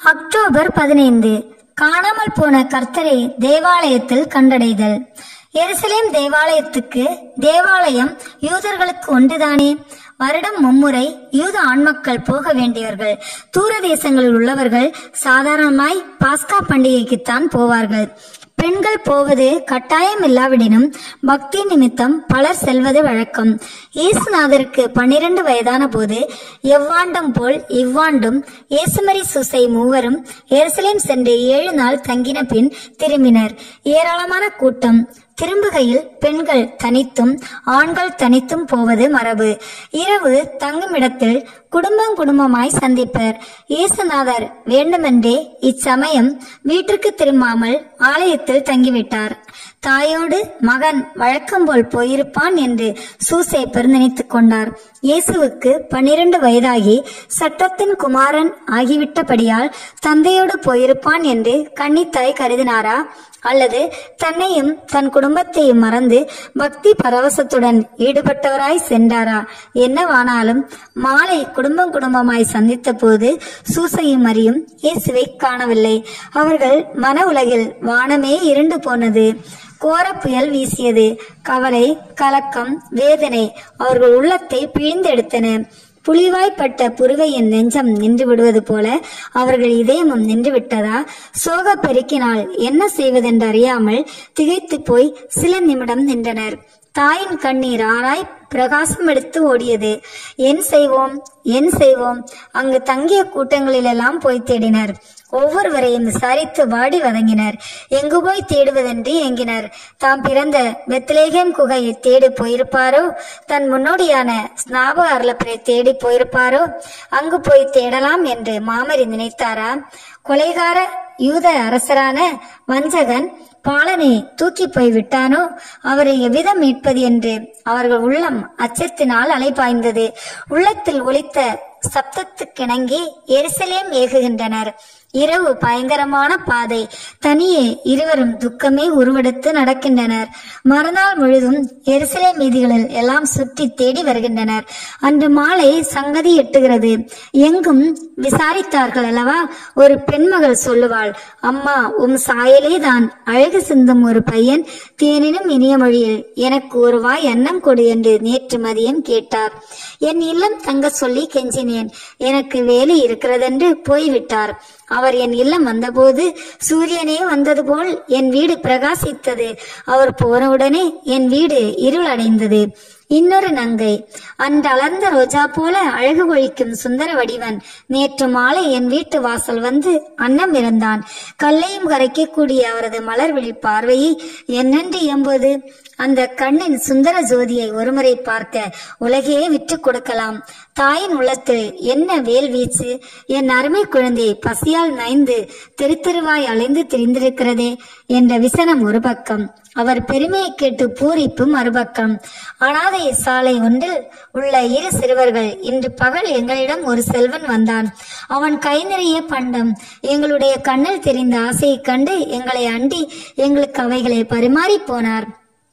October பதினைந்து காணாமல் போன கர்த்தரை தேவாலயத்தில் கண்டடைதல் எருசலேம் தேவாலயத்துக்கு தேவாலயம் யூதர்களுக்கு ஒன்றுதானே வருடம் மும்முறை யூத ஆண்மக்கள் போக வேண்டியவர்கள் தூர தேசங்களில் உள்ளவர்கள் சாதாரணமாய் பாஸ்கா பண்டிகைக்குத்தான் போவார்கள் பெண்கள் போவது கட்டாயம் இல்லாவிடினும் பக்தி நிமித்தம் பலர் செல்வது வழக்கம் இயேசுநாதருக்கு பன்னிரண்டு வயதான போது எவ்வாண்டும் போல் இவ்வாண்டும் இயேசுமரி சுசை மூவரும் எருசலேம் சென்று ஏழு நாள் தங்கின பின் திரும்பினர் ஏராளமான கூட்டம் திரும்புகையில் பெண்கள் தனித்தும் ஆண்கள் தனித்தும் போவது மரபு இரவு தங்குமிடத்தில் குடும்பம் குடும்பமாய் சந்திப்பர் இயேசுநாதர் வேண்டுமென்றே இச்சமயம் வீட்டிற்கு திரும்பாமல் ஆலயத்தில் தங்கிவிட்டார் தாயோடு மகன் வழக்கம் போல் போயிருப்பான் என்று சூசை பெருநினைத்துக் கொண்டார் இயேசுவுக்கு பன்னிரண்டு வயதாகி சட்டத்தின் குமாரன் ஆகிவிட்டபடியால் தந்தையோடு போயிருப்பான் என்று கன்னித்தாய் கருதினாரா அல்லது தன்னையும் தன் குடும்பத்தையும் மறந்து பக்தி பரவசத்துடன் ஈடுபட்டவராய் சென்றாரா என்னவானாலும் மாலை குடும்பம் குடும்பமாய் சந்தித்த போது சூசையும் மரியும் இயேசுவை காணவில்லை அவர்கள் மன உலகில் வானமே இருண்டு போனது கோர புயல் வீசியது கவலை கலக்கம் வேதனை அவர்கள் உள்ளத்தை பிழிந்தெடுத்தன புலிவாய்ப்பட்ட புருவையின் நெஞ்சம் நின்று விடுவது போல அவர்கள் இதயமும் நின்று விட்டதா சோக பெருக்கினால் என்ன செய்வதென்று அறியாமல் திகைத்து போய் சில நிமிடம் நின்றனர் தாயின் கண்ணீர் ஆராய் பிரகாசம் எடுத்து ஓடியது என் செய்வோம் என் செய்வோம் அங்கு தங்கிய கூட்டங்களிலெல்லாம் போய் தேடினர் ஒவ்வொருவரையும் விசாரித்து வாடி வதங்கினர் எங்கு போய் தேடுவதென்று ஏங்கினர் தாம் பிறந்த பெத்லேகேம் குகையை தேடி போயிருப்பாரோ தன் முன்னோடியான ஸ்நாப அருளப்பரை தேடி போயிருப்பாரோ அங்கு போய் தேடலாம் என்று மாமரி நினைத்தாரா கொலைகார யூத அரசரான வஞ்சகன் பாலனை தூக்கி போய் விட்டானோ அவரை எவ்விதம் மீட்பது என்று அவர்கள் உள்ளம் அச்சத்தினால் அலைபாய்ந்தது உள்ளத்தில் ஒலித்த சப்தத்துக்கிணங்கி எருசலேம் ஏகுகின்றனர் இரவு பயங்கரமான பாதை தனியே இருவரும் துக்கமே உருவெடுத்து நடக்கின்றனர் மறுநாள் முழுதும் எருசலே மீதிகளில் எல்லாம் சுற்றி தேடி வருகின்றனர் அன்று மாலை சங்கதி எட்டுகிறது எங்கும் விசாரித்தார்கள் அல்லவா ஒரு பெண்மகள் சொல்லுவாள் அம்மா உம் சாயலே தான் அழகு சிந்தும் ஒரு பையன் தேனினும் இனிய மொழியில் எனக்கு ஒரு வாய் அன்னம் கொடு என்று நேற்று மதியம் கேட்டார் என் இல்லம் தங்க சொல்லி கெஞ்சினேன் எனக்கு வேலை இருக்கிறதென்று போய்விட்டார் அவர் என் இல்லம் வந்தபோது சூரியனே வந்தது போல் என் வீடு பிரகாசித்தது அவர் போனவுடனே என் வீடு இருள் அடைந்தது இன்னொரு நங்கை அன்று அலர்ந்த ரோஜா போல அழகு ஒழிக்கும் சுந்தர வடிவன் நேற்று மாலை என் வீட்டு வாசல் வந்து அன்னம் இருந்தான் கல்லையும் கரைக்கக்கூடிய அவரது மலர்விழி பார்வையை என்னென்று எம்போது அந்த கண்ணின் சுந்தர ஜோதியை ஒருமுறை பார்க்க உலகையே விற்று கொடுக்கலாம் தாயின் உள்ளத்தில் என்ன வேல் வீச்சு என் அருமை குழந்தை பசியால் நைந்து தெரு தெருவாய் அலைந்து திரிந்திருக்கிறதே என்ற விசனம் ஒரு பக்கம் அவர் பெருமையை கேட்டு பூரிப்பு மறுபக்கம் அனாதை சாலை ஒன்றில் உள்ள இரு சிறுவர்கள் இன்று பகல் எங்களிடம் ஒரு செல்வன் வந்தான் அவன் கை நிறைய பண்டம் எங்களுடைய கண்ணில் தெரிந்த ஆசையைக் கண்டு எங்களை அண்டி எங்களுக்கு அவைகளை பரிமாறி போனார்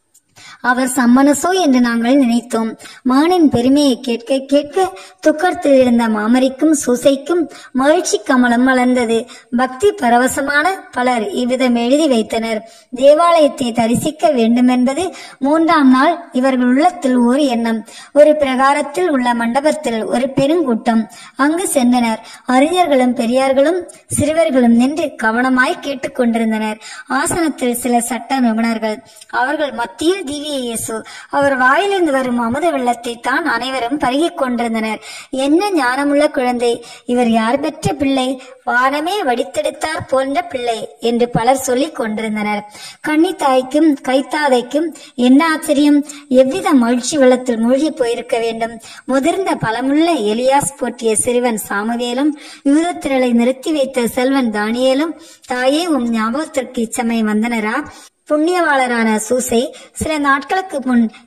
அவர் சம்மனசோ என்று நாங்கள் நினைத்தோம் மானின் பெருமையை கேட்க கேட்க துக்கத்தில் இருந்த மாமரிக்கும் சூசைக்கும் மகிழ்ச்சி கமலம் மலர்ந்தது பக்தி பரவசமான பலர் இவ்விதம் எழுதி வைத்தனர் தேவாலயத்தை தரிசிக்க வேண்டுமென்பது மூன்றாம் நாள் இவர்கள் உள்ளத்தில் ஒரு எண்ணம் ஒரு பிரகாரத்தில் உள்ள மண்டபத்தில் ஒரு பெருங்கூட்டம் அங்கு சென்றனர் அறிஞர்களும் பெரியார்களும் சிறுவர்களும் நின்று கவனமாய் கேட்டுக்கொண்டிருந்தனர் ஆசனத்தில் சில சட்ட நிபுணர்கள் அவர்கள் மத்தியில் திவ்ய இயேசு அவர் வாயிலிருந்து வரும் அமுத வெள்ளத்தை தான் அனைவரும் பருகிக் கொண்டிருந்தனர் என்ன ஞானமுள்ள குழந்தை இவர் யார் பெற்ற பிள்ளை வானமே வடித்தெடுத்தார் போன்ற பிள்ளை என்று பலர் சொல்லிக் கொண்டிருந்தனர் கன்னித்தாய்க்கும் கைத்தாதைக்கும் என்ன ஆச்சரியம் எவ்வித மகிழ்ச்சி வெள்ளத்தில் மூழ்கி போயிருக்க வேண்டும் முதிர்ந்த பலமுள்ள எலியாஸ் போற்றிய சிறுவன் சாமுவேலும் யூதத்திரளை நிறுத்தி வைத்த செல்வன் தானியேலும் தாயே உம் ஞாபகத்திற்கு இச்சமயம் வந்தனரா புண்ணியவாளரான சூசை சில நாட்களுக்கு முன்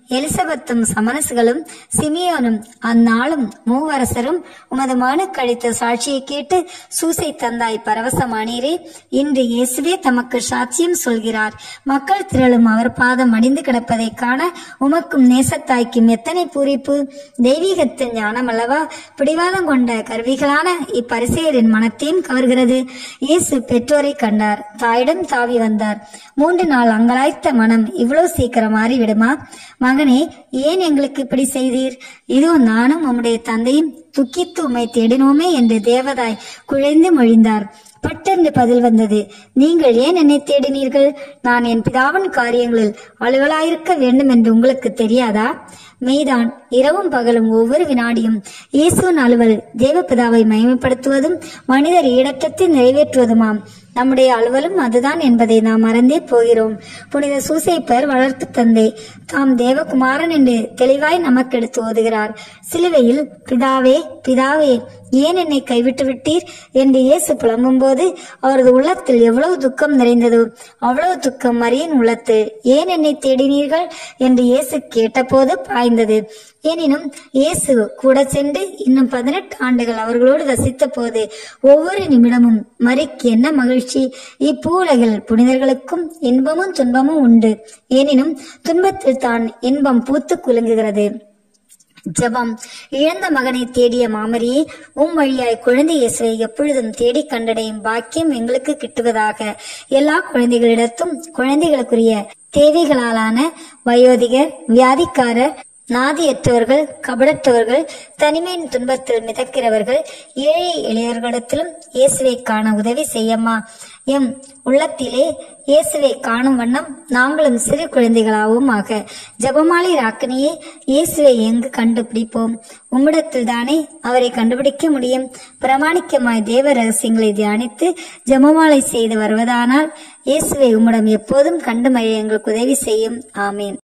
எலிசபெத்தும் சமனசுகளும் சிமியோனும் அந்நாளும் மூவரசரும் உமது மகனு கழித்த சாட்சியை கேட்டு சூசை தந்தாய் பரவசமானீரே இன்று இயேசுவே தமக்கு சாட்சியம் சொல்கிறார் மக்கள் திரளும் அவர் பாதம் அடிந்து கிடப்பதை காண உமக்கும் நேசத்தாய்க்கும் எத்தனை பூரிப்பு தெய்வீகத்தின் ஞானம் அல்லவா பிடிவாதம் கொண்ட கருவிகளான இப்பரிசெயரின் மனத்தையும் கவர்கிறது இயேசு பெற்றோரை கண்டார் தாயிடம் தாவி வந்தார் மூன்று நாள் அங்கலாய்த்த மனம் இவ்வளவு சீக்கிரம் மாறிவிடுமா மகனே ஏன் எங்களுக்கு இப்படி செய்தீர் இதோ நானும் உம்முடைய தந்தையும் துக்கித்து உம்மை தேடினோமே என்று தேவதாய் குழைந்து மொழிந்தார் பட்டென்று பதில் வந்தது நீங்கள் ஏன் என்னை தேடினீர்கள் நான் என் பிதாவின் காரியங்களில் அலுவலாயிருக்க வேண்டும் என்று உங்களுக்கு தெரியாதா மெய்தான் இரவும் பகலும் ஒவ்வொரு வினாடியும் இயேசுவின் அலுவல் தேவபிதாவை மகிமைப்படுத்துவதும் மனிதர் ஈடற்றத்தை நிறைவேற்றுவதுமாம் நம்முடைய அலுவலும் அதுதான் என்பதை நாம் மறந்தே போகிறோம் புனித சூசைப்பர் வளர்த்து தந்தை தாம் தேவகுமாரன் என்று தெளிவாய் நமக்கு எடுத்து ஓதுகிறார் சிலுவையில் பிதாவே பிதாவே ஏன் என்னை கைவிட்டு விட்டீர் என்று இயேசு புலம்பும்போது அவரது உள்ளத்தில் எவ்வளவு துக்கம் நிறைந்ததோ அவ்வளவு துக்கம் மரியின் உள்ளத்தில் ஏன் என்னை தேடினீர்கள் என்று இயேசு கேட்டபோது பாய்ந்தது எனினும் இயேசு கூட சென்று இன்னும் பதினெட்டு ஆண்டுகள் அவர்களோடு வசித்த போது ஒவ்வொரு நிமிடமும் மரிக்கு என்ன மகிழ்ச்சி இப்பூலகில் புனிதர்களுக்கும் இன்பமும் துன்பமும் உண்டு எனினும் துன்பத்தில் தான் இன்பம் பூத்து குலுங்குகிறது ஜெபம் இழந்த மகனை தேடிய மாமரியே உம் வழியாய் குழந்தை இயேசுவை எப்பொழுதும் தேடி கண்டடையும் பாக்கியம் எங்களுக்கு கிட்டுவதாக எல்லா குழந்தைகளிடத்தும் குழந்தைகளுக்குரிய தேவைகளாலான வயோதிகர் வியாதிக்காரர் நாதியற்றவர்கள் கபடற்றவர்கள் தனிமையின் துன்பத்தில் மிதக்கிறவர்கள் ஏழை எளியவர்களிடத்திலும் இயேசுவை காண உதவி செய்யம்மா எம் உள்ளத்திலே இயேசுவை காணும் வண்ணம் நாங்களும் சிறு குழந்தைகளாகவும் ஆக ஜபமாலை ராக்கனியே இயேசுவை எங்கு கண்டுபிடிப்போம் உம்மிடத்தில் தானே அவரை கண்டுபிடிக்க முடியும் பிரமாணிக்கமாய் தேவ ரகசியங்களை தியானித்து ஜபமாலை செய்து வருவதானால் இயேசுவை உம்மிடம் எப்போதும் கண்டு மழை எங்களுக்கு உதவி செய்யும் ஆமீன்